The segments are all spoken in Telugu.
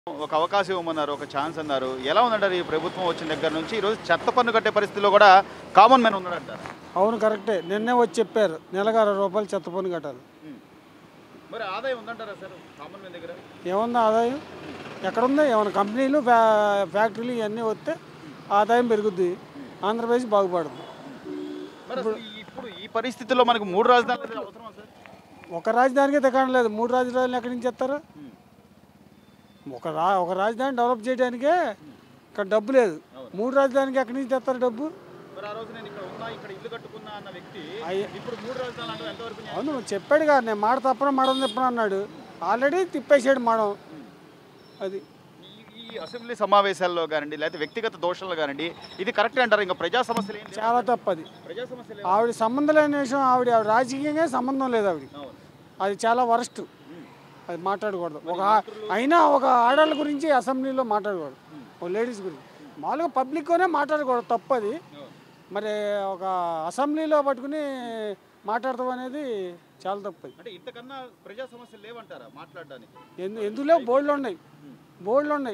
ఒక అవకాశం ఇవ్వమన్నారు ఒక ఛాన్స్ అన్నారు ఎలా ఉందంటారు ఈ ప్రభుత్వం వచ్చిన దగ్గర నుంచి ఈరోజు చెత్త పన్ను కట్టే పరిస్థితిలో కూడా కామన్ మ్యాన్ ఉన్నాడంటారు అవును కరెక్టే నిన్నే వచ్చి చెప్పారు నెలకు అరవై రూపాయలు చెత్త పన్ను కట్టాలి మరి ఆదాయం ఉందంటారా సార్ కామన్ మ్యాన్ దగ్గర ఏముంది ఆదాయం ఎక్కడుంది ఏమైనా కంపెనీలు ఫ్యా ఫ్యాక్టరీలు ఇవన్నీ వస్తే ఆదాయం పెరుగుద్ది ఆంధ్రప్రదేశ్ బాగుపడుతుంది మరి అసలు ఈ- ఇప్పుడు ఈ పరిస్థితుల్లో మనకు మూడు రాజధానులు అనేది అవసరమా సార్ ఒక రాజధానికి దిగడం లేదు మూడు రాజధానులు ఎక్కడి నుంచి చెప్తారు ఒక రా ఒక రాజధాని డెవలప్ చేయడానికే ఇక్కడ డబ్బు లేదు మూడు రాజధానికి ఎక్కడి నుంచి తెస్తారు డబ్బు మరి ఆ రోజు నేను ఇక్కడ ఉన్నా ఇక్కడ ఇల్లు కట్టుకున్నా అన్న వ్యక్తి అయ్య- ఇప్పుడు మూడు రాజధానులు అంటే ఎంతవరకు న్యాయం? అవును చెప్పాడు కదా నేను మాట తప్పను మడం తిప్పను అన్నాడు ఆల్రెడీ తిప్పేసాడు మడం అది ఈ- ఈ అసెంబ్లీ సమావేశాల్లో కానివ్వండి లేకపోతే వ్యక్తిగత దోషాలు కానివ్వండి ఇది కరెక్ట్ అంటారు ఇంకా ప్రజా సమస్యలు ఏం లేవు. చాలా తప్పది ప్రజా సమస్యలు ఏం ఆవిడ సంబంధం లేని విషయం ఆవిడ ఆవిడ రాజకీయంగా సంబంధం లేదు ఆవిడ లేవు. అవును. అది చాలా వరస్ట్ అది మాట్లాడకూడదు ఒక ఆ- అయినా ఒక ఆడవాళ్ళ గురించి అసెంబ్లీలో మాట్లాడకూడదు ఒక లేడీస్ గురించి మామూలుగా పబ్లిక్లోనే మాట్లాడకూడదు తప్పది మరి ఒక అసెంబ్లీలో పట్టుకుని మాట్లాడతాం అనేది చాలా తప్పది అంటే ఇంతకన్నా ప్రజా సమస్యలు లేవంటారా మాట్లాడడానికి ఎందు ఎందులో బోర్డులు ఉన్నాయి బోర్డులు ఉన్నాయి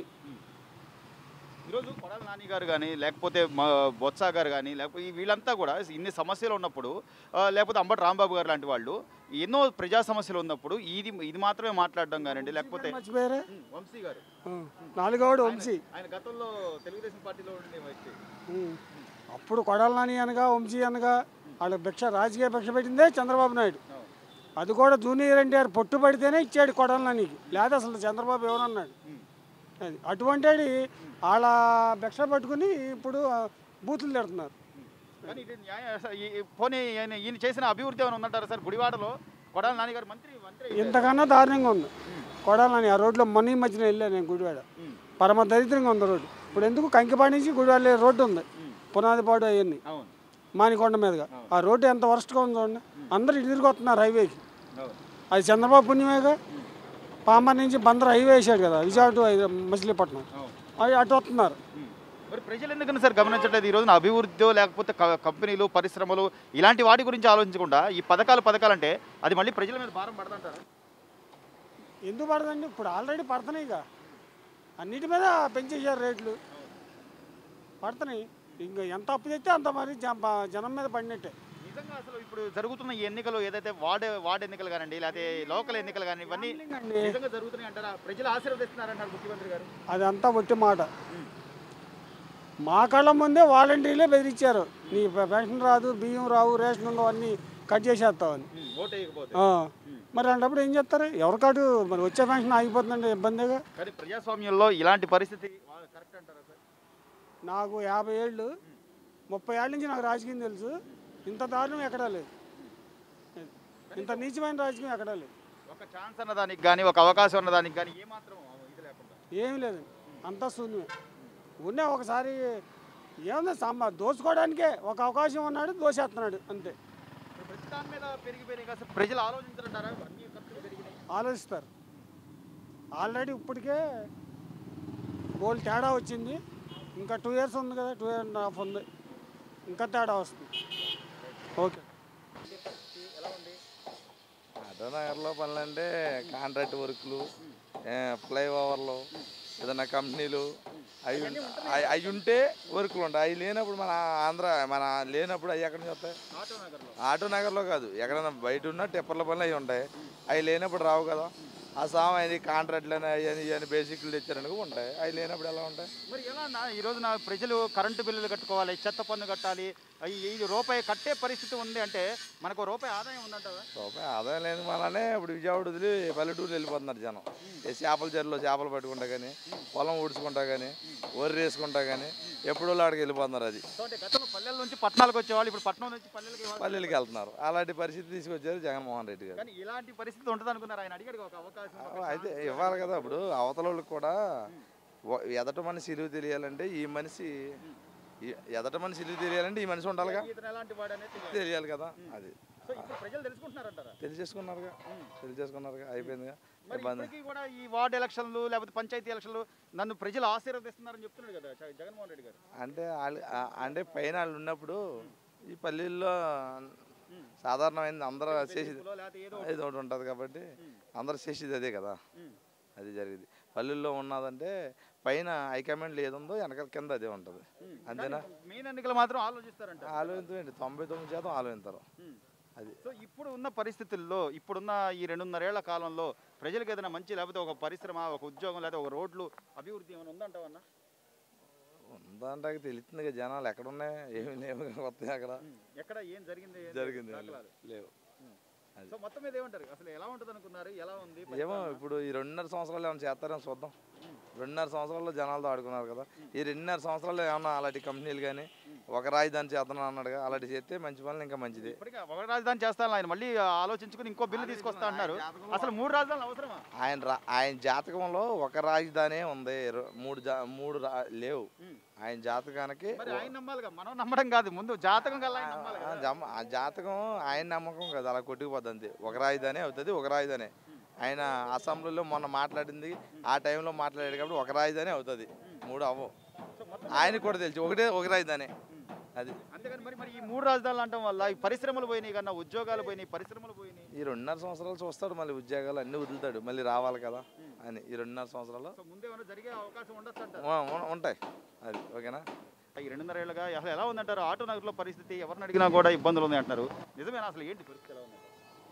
ఈరోజు కొడాలి నాని గారు కానీ లేకపోతే మా బొత్స గారు కానీ లేకపోతే ఈ వీళ్ళంతా కూడా ఇన్ని సమస్యలు ఉన్నప్పుడు ఆ, లేకపోతే అంబటి రాంబాబు గారు లాంటి వాళ్ళు ఎన్నో ప్రజా సమస్యలు ఉన్నప్పుడు ఇది ఇది మాత్రమే మాట్లాడడం కానివ్వండి లేకపోతే మర్చిపోయారా ఉమ్, వంశీ గారు ఆ, నాలుగోడు వంశీ ఆయన గతంలో తెలుగుదేశం పార్టీలో ఉండే వ్యక్తి ఉం. అప్పుడు కొడాల నాని అనగా వంశీ అనగా వాళ్ళ భిక్ష రాజకీయ భిక్ష పెట్టిందే చంద్రబాబు నాయుడు అది కూడా జూనియర్ ఎన్టీఆర్ పొట్టు పడితేనే ఇచ్చాడు కొడాల నానికి లేదా అసలు చంద్రబాబు ఎవరన్నాడు అది అటువంటి వాడి వాళ్ళ భిక్ష పట్టుకుని ఇప్పుడు ఆ, బూతులు తిడుతున్నారు కానీ ఇది న్యాయ ఈ- ఈ- పోనీ ఈయన ఈయన చేసిన అభివృద్ధి ఏమైనా ఉందంటారా సార్ గుడివాడలో కొడాలి నాని గారు మంత్రి మంత్రి ఇంతకన్నా దారుణంగా ఉంది కొడాల నాని ఆ రోడ్లో మొన్న ఈ మధ్యన వెళ్ళాను నేను గుడివాడ పరమ దరిద్రంగా ఉంది రోడ్డు ఇప్పుడు ఎందుకు కంకిపాడి నుంచి గుడివాడ వెళ్ళే రోడ్డు ఉంది పునాదిపాడు అవన్నీ అవును మానికొండ మీదుగా ఆ రోడ్డు ఎంత వరస్ట్గా ఉందో చూడండి అందరూ ఇటు తిరిగి వస్తున్నారు హైవేకి అవును అది చంద్రబాబు పుణ్యమేగా పామర్ నుంచి బందర్ హైవే వేసాడు కదా విజయవాడ టు హైదరా- మచిలీపట్నం అవును అవి అటు వస్తున్నారు ఉమ్. మరి ప్రజలు ఎందుకని సార్ గమనించట్లేదు ఈ రోజున అభివృద్ధి లేకపోతే క- కంపెనీలు పరిశ్రమలు ఇలాంటి వాటి గురించి ఆలోచించకుండా ఈ పథకాలు పథకాలంటే అది మళ్ళీ ప్రజల మీద భారం పడదంటారు ఎందుకు పడదండి ఇప్పుడు ఆల్రెడీ పడుతున్నాయిగా అన్నిటి మీద పెంచేసారు రేట్లు పడుతున్నాయి ఇంకా ఎంత అప్పు తెస్తే అంత మరి జ- బ- జనం మీద పడినట్టే నిజంగా అసలు ఇప్పుడు జరుగుతున్న ఈ ఎన్నికలు ఏదైతే వార్డ్ వార్డ్ ఎన్నికలు కానివ్వండి లేకపోతే లోకల్ ఎన్నికలు కానీ ఇవన్నీ అండి నిజంగా జరుగుతున్నాయి అంటారా ప్రజలు ఆశీర్వదిస్తున్నారంటారు ముఖ్యమంత్రి గారు అదంతా ఒట్టి మాట మా కళ్ళ ముందే వాలంటీర్లే బెదిరించారు నీ పె- పెన్షన్ రాదు బియ్యం రావు రేషన్ ఉండవు అన్నీ కట్ చేసేస్తామని ఉమ్, ఓటు వేయకపోతే ఆ. మరి అలాంటప్పుడు ఏం చేస్తారు ఎవరి కాడు మరి వచ్చే పెన్షన్ ఆగిపోతుందంటే ఇబ్బందిగా కానీ ప్రజాస్వామ్యంలో ఇలాంటి పరిస్థితి కరెక్ట్ అంటారా సార్ నాకు యాభై ఏళ్ళు ముప్పై ఏళ్ళ నుంచి నాకు రాజకీయం తెలుసు ఇంత దారుణం ఎక్కడా లేదు ఇంత నీచమైన రాజకీయం ఎక్కడా లేదు ఒక ఛాన్స్ అన్నదానికి కానీ ఒక అవకాశం అన్నదానికి కానీ ఏమాత్రం ఇది లేకుండా ఏమీ లేదండి అంతా శూన్యమే ఉన్న ఒకసారి ఏముంది సమ్మ దోచుకోవడానికే ఒక అవకాశం ఉన్నాడు దోచేస్తున్నాడు అంతే ఇప్పుడు ప్రతి దాని మీద పెరిగిపోయినాయి కదా సార్ ప్రజలు ఆలోచించారంటారా అన్ని ఖర్చులు పెరిగినాయి ఆలోచిస్తారు ఆల్రెడీ ఇప్పటికే గోల్డ్ తేడా వచ్చింది ఇంకా టూ ఇయర్స్ ఉంది కదా టూ అండ్ హాఫ్ ఉంది ఇంకా తేడా వస్తుంది ఓకే ఆటోనగర్లో పనులు అంటే కాంట్రాక్ట్ వర్క్లు ఫ్లైఓవర్లు ఏదైనా కంపెనీలు అవి అవి ఉంటే వర్క్లు ఉంటాయి అవి లేనప్పుడు మన ఆంధ్ర మన లేనప్పుడు అవి ఎక్కడి నుంచి వస్తాయి ఆటో నగర్లో ఆటో నగర్లో కాదు ఎక్కడైనా బయట ఉన్న టిప్పర్ల పనులు అవి ఉంటాయి అవి లేనప్పుడు రావు కదా ఆ సామాన్ ఇది కాంట్రాక్ట్లు అని అవన్నీ ఇవన్నీ బేసిక్లు తెచ్చారనుకో ఉంటాయి అవి లేనప్పుడు ఎలా ఉంటాయి మరి ఎలా నా ఈ రోజున ప్రజలు కరెంటు బిల్లులు కట్టుకోవాలి చెత్త పన్ను కట్టాలి అవి ఈ రూపాయి కట్టే పరిస్థితి ఉంది అంటే మనకు రూపాయి ఆదాయం ఉందంటారా రూపాయి ఆదాయం లేని వల్లనే ఇప్పుడు విజయవాడ వదిలి పల్లెటూరు వెళ్ళిపోతున్నారు జనం ఏ చేపల చెరువులో చేపలు పట్టుకుంటా కానీ పొలం ఊడ్చుకుంటా కానీ వరి వేసుకుంటా కానీ ఎప్పుడో ఆడికి వెళ్ళిపోతున్నారు అది సో అంటే గతంలో పల్లెల నుంచి పట్టణాలకు వచ్చేవాళ్ళు ఇప్పుడు పట్టణం నుంచి పల్లెలకి ఇవ్వాలి. పల్లెలకి వెళ్తున్నారు అలాంటి పరిస్థితి తీసుకొచ్చారు జగన్మోహన్ రెడ్డి గారు కానీ ఇలాంటి పరిస్థితి ఉంటుంది అనుకున్నారు ఆయన అడిగాడు ఒక అవకాశం ఒక అయితే ఇవ్వాలి కదా ఇప్పుడు అవతల వాళ్ళకి కూడా వ- ఎదట మనిషి ఇరువు తెలియాలంటే ఈ మనిషి ఈ- ఎదట మనిషి ఇరువు తెలియాలంటే ఈ మనిషి ఉండాలిగా ఇతను ఎలాంటి వాడు అనేది తెలియాలి. తెలియాలి కదా అది సో ఇప్పుడు ప్రజలు తెలుసుకుంటున్నారంటారా తెలిసేసుకున్నారుగా తెలిసేసుకున్నారుగా అయిపోయిందిగా మరి ఇబ్బంది ఇప్పటికీ కూడా ఈ వార్డు ఎలక్షన్లు లేకపోతే పంచాయతీ ఎలక్షన్లు నన్ను ప్రజలు ఆశీర్వదిస్తున్నారని చెప్తున్నాడు కదా జ- జగన్మోహన్ రెడ్డి గారు అంటే వాళ్ళు ఆ- అంటే పైన వాళ్ళు ఉన్నప్పుడు ఈ పల్లెల్లో సాధారణమైంది అందరూ చేసేది లేకపోతే ఏదో ఏదో ఒకటి ఉంటుంది కాబట్టి అందరూ చేసేది అదే కదా ఉమ్. అది జరిగింది పల్లెల్లో ఉన్నదంటే పైన హైకమాండ్ ఏదుందో వెనకాల కింద అదే ఉంటుంది అంతేనా మెయిన్ ఎన్నికలు మాత్రం ఆలోచిస్తారంట ఆలోచించండి తొంభై తొమ్మిది శాతం ఆలోచిస్తారు అది సో ఇప్పుడు ఉన్న పరిస్థితుల్లో ఇప్పుడున్న ఈ రెండున్నరేళ్ల కాలంలో ప్రజలకు ఏదైనా మంచి లేకపోతే ఒక పరిశ్రమ ఒక ఉద్యోగం లేకపోతే ఒక రోడ్లు అభివృద్ధి ఏమైనా ఉందంటావన్నా ఉందంటే తెలుస్తుంది కదా జనాలు ఎక్కడ ఉన్నాయి ఏమి లేవు కొత్తగా అక్కడ ఎక్కడ ఏం జరిగింది ఏం జరిగింది దాఖలాలు? లేవు సో మొత్తం మీద ఏమంటారు అసలు ఎలా ఉంటుంది అనుకున్నారు ఎలా ఉంది ఏమో ఇప్పుడు ఈ రెండున్నర సంవత్సరాలు ఏమైనా చేస్తారని చూద్దాం రెండున్నర సంవత్సరాల్లో జనాలతో ఆడుకున్నారు కదా ఈ రెండున్నర సంవత్సరాల్లో ఏమన్నా అలాంటి కంపెనీలు కానీ ఒక రాజధాని చేద్దాం అన్నాడుగా అలాంటి చేస్తే మంచి పనులు ఇంకా మంచిది ఇప్పటికే ఒక రాజధాని చేస్తాను ఆయన మళ్ళీ ఆలోచించుకుని ఇంకో బిల్లు తీసుకొస్తా అంటున్నారు అసలు మూడు రాజధానులు అవసరమా ఆయన రా ఆయన జాతకంలో ఒక రాజధానే ఉంది ఇరు- మూడు జా మూడు రా లేవు ఆయన జాతకానికి మరి ఆయన నమ్మాలిగా మనం నమ్మడం కాదు ముందు జాతకం కల్లా ఆయన నమ్మాలి ఆ కదా. జమ- ఆ జాతకం ఆయన నమ్మకం కదా అలా కొట్టుకుపోద్ది అంతే ఒక రాజధానే అవుతుంది ఒక రాజధానే ఆయన అసెంబ్లీలో మొన్న మాట్లాడింది ఆ టైంలో మాట్లాడాడు కాబట్టి ఒక రాజధానే అవుతుంది మూడు అవ్వవు సో మొత్తం ఆయనకు కూడా తెలుసు ఒకటే ఒక రాజధానే అది అంతేగాని మరి మరి ఈ మూడు రాజధానులు అంటాం వల్ల ఈ పరిశ్రమలు పోయినాయి కన్నా ఉద్యోగాలు పోయినాయి పరిశ్రమలు పోయినాయి ఈ రెండున్నర సంవత్సరాలు చూస్తాడు మళ్ళీ ఉద్యోగాలు అన్నీ వదులుతాడు మళ్ళీ రావాలి కదా అని ఈ రెండున్నర సంవత్సరాలు సో ముందేమైనా జరిగే అవకాశం ఉండొచ్చు అంటారు ఉ- ఉ- ఉంటాయి అది ఓకేనా ఈ రెండున్నర ఏళ్ళుగా అసలు ఎలా ఉందంటారు ఆటో నగర్లో పరిస్థితి ఎవరిని అడిగినా కూడా ఇబ్బందులు ఉన్నాయి అంటారు నిజమేనా అసలు ఏంటి పరిస్థితి ఎలా ఉంది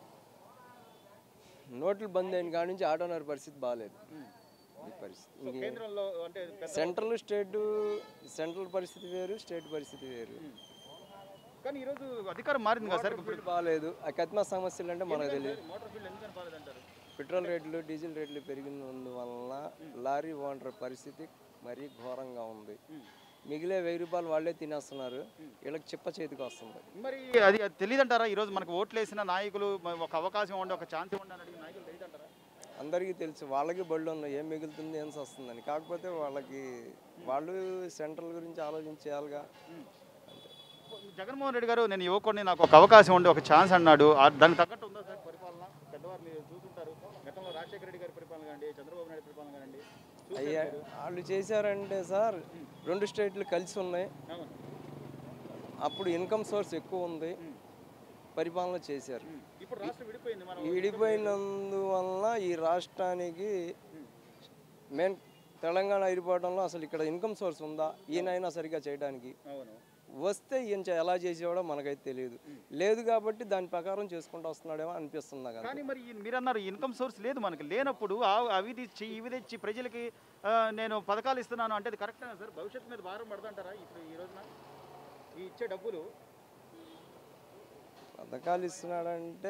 నోట్లు బంద్ అయిన కాడ నుంచి ఆటో నగర్ పరిస్థితి బాగాలేదు ఈ పరిస్థితి సో ఇంకే- కేంద్రంలో అంటే పెద్ద- సెంట్రల్ స్టేట్ సెంట్రల్ పరిస్థితి వేరు స్టేట్ పరిస్థితి వేరు కానీ ఈరోజు అధికారం మారింది కదా సార్ ఇప్పుడు ఫీల్డ్ బాగాలేదు ఆ కత్మా సమస్యలు అంటే మనకు తెలియదు మోటార్ ఫీల్డ్ ఎందుకని బాగాలేదంటారు పెట్రోల్ రేట్లు డీజిల్ రేట్లు పెరిగినందువలన లారీ ఓనర్ పరిస్థితి మరీ ఘోరంగా ఉంది మిగిలే వెయ్యి రూపాయలు వాళ్ళే తినేస్తున్నారు వీళ్ళకి చిప్ప చేతికి వస్తుంది మరి అది అది తెలియదంటారా ఈరోజు మనకు ఓట్లు వేసిన నాయకులు మ- ఒక అవకాశం ఉండి ఒక ఛాన్స్ ఇవ్వండి అని అడిగిన నాయకులు తెలియదంటారా అందరికీ తెలుసు వాళ్ళకి బళ్ళు ఉన్నాయి ఏం మిగులుతుంది ఏం వస్తుందని కాకపోతే వాళ్ళకి వాళ్ళు సెంట్రల్ గురించి ఆలోచించేయాలిగా జగన్మోహన్ రెడ్డి గారు నేను యువకుడిని నాకు ఒక అవకాశం ఉండి ఒక ఛాన్స్ అన్నాడు ఆ- దానికి తగ్గట్టు ఉందా సార్ పరిపాలన పెద్దవారు మీరు చూసుంటారు గతంలో రాజశేఖర రెడ్డి గారి పరిపాలన కానివ్వండి చంద్రబాబు నాయుడు పరిపాలన కానివ్వండి చూశారు అయ్యా మీరు. వాళ్ళు చేశారంటే సార్ రెండు స్టేట్లు కలిసి ఉన్నాయి అవును. అప్పుడు ఇన్కమ్ సోర్స్ ఎక్కువ ఉంది పరిపాలన చేశారు ఇప్పుడు రాష్ట్రం విడిపోయింది మనం విడిపోయినందువలన ఈ రాష్ట్రానికి మెయిన్ తెలంగాణ అయిపోవడంలో అసలు ఇక్కడ ఇన్కమ్ సోర్స్ ఉందా ఈయనైనా సరిగా చేయడానికి అవును వస్తే ఈయన చే- ఎలా చేసేవాడో మనకైతే తెలియదు లేదు కాబట్టి దాని ప్రకారం చేసుకుంటూ వస్తున్నాడేమో అనిపిస్తుంది నాకు అంతే. కానీ మరి ఈ- మీరు అన్నారు ఇన్కమ్ సోర్స్ లేదు మనకి లేనప్పుడు ఆ- అవి తెచ్చి ఇవి తెచ్చి ప్రజలకి ఆ, నేను పథకాలు ఇస్తున్నాను అంటే అది కరెక్టేనా సార్ భవిష్యత్తు మీద భారం పడదంటారా ఇప్పుడు ఈ రోజున ఈ ఇచ్చే డబ్బులు పథకాలు ఇస్తున్నాడంటే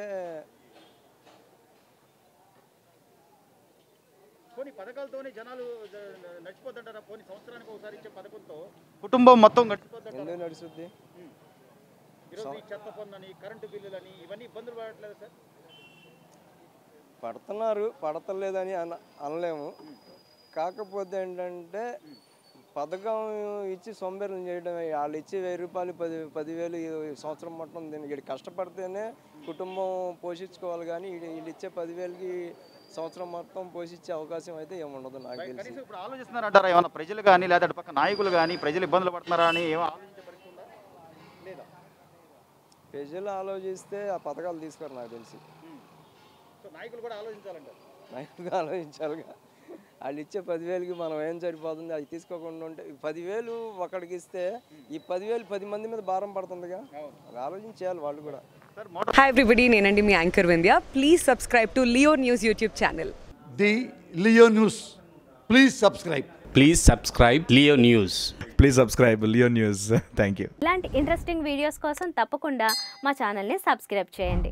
పోనీ పథకాలతోనే జనాలు జ- నడిచిపోతుంటారా పోనీ సంవత్సరానికి ఒకసారి ఇచ్చే పథకంతో కుటుంబం మొత్తం గడిచిపోతుంటారా ఎందుకు నడుస్తుంది ఈరోజు ఈ చెత్త పన్నులని కరెంటు బిల్లులని ఇవన్నీ ఇబ్బందులు పడట్లేదు సార్ పడుతున్నారు పడతలేదని అన అనలేము కాకపోతే ఏంటంటే పథకం ఇచ్చి సొంబేరం చేయడం వాళ్ళు ఇచ్చి వెయ్యి రూపాయలు పది పదివేలు ఈ సంవత్సరం మొత్తం దీనికి ఈడు కష్టపడితేనే కుటుంబం పోషించుకోవాలి కానీ ఈడు- వీళ్ళు ఇచ్చే పదివేలకి సంవత్సరం మొత్తం పోషించే అవకాశం అయితే ఏముండదు నాకు తెలిసి కనీసం ఇప్పుడు ఆలోచిస్తున్నారంటారా ఏమన్నా ప్రజలు కానీ లేదా అటు పక్క నాయకులు కానీ ప్రజలు ఇబ్బందులు పడుతున్నారా అని ఏమో ఆలోచించే పరిస్థితి ఉందా లేదా ప్రజలు ఆలోచిస్తే ఆ పథకాలు తీసుకోరు నాకు తెలిసి సో నాయకులు కూడా ఆలోచించాలంటారు నైట్గా ఆలోచించాలిగా వాళ్ళు ఇచ్చే పదివేలకి మనం ఏం సరిపోతుంది అది తీసుకోకుండా ఉంటే ఈ పదివేలు ఒకడికి ఇస్తే ఈ పదివేలు పది మంది మీద భారం పడుతుందిగా అది ఆలోచించేయాలి వాళ్ళు కూడా సార్ మోటార్ హాయ్ ఎవ్రీబడి నేనండి మీ anchor Vindhya please subscribe to Leo News YouTube channel the Leo News. Please subscribe. Please subscribe Leo News. Please subscribe Leo News thank you ఇలాంటి ఇంట్రెస్టింగ్ వీడియోస్ కోసం తప్పకుండా మా ఛానల్ని సబ్స్క్రైబ్ చేయండి